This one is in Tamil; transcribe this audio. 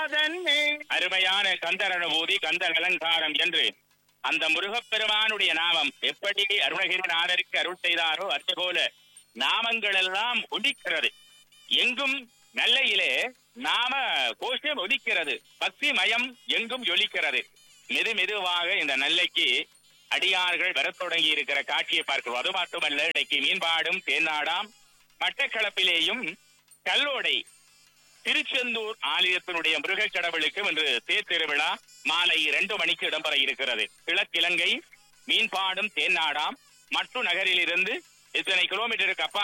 தன்னை அருமையான கந்தர் அனுபூதி கந்தர் அலங்காரம் என்று அந்த முருகப்பெருமானுடைய நாமம் எப்படி அருணகிரிநாதருக்கு அருள் செய்தாரோ அதுபோல நாமங்கள் எல்லாம் ஒலிக்கிறது எங்கும் நல்லையிலே நாம கோஷம் ஒலிக்கிறது பக்தி மயம் எங்கும் ஜொலிக்கிறது மெது மெதுவாக இந்த நெல்லைக்கு அடியார்கள் வரத் தொடங்கி இருக்கிற காட்சியை பார்க்கிறோம் அது மட்டுமல்ல இன்றைக்கு மீன்பாடும் தேனாடாம் மட்டக்களப்பிலேயும் கல்லோடை திருச்செந்தூர் ஆலயத்தினுடைய முருகக் கடவுளுக்கு இன்று தேர் திருவிழா மாலை இரண்டு மணிக்கு இடம்பெற இருக்கிறது கிழக்கிழங்கை மீன்பாடும் தேன்னாடாம் மட்டு நகரிலிருந்து இத்தனை கிலோமீட்டருக்கு அப்பா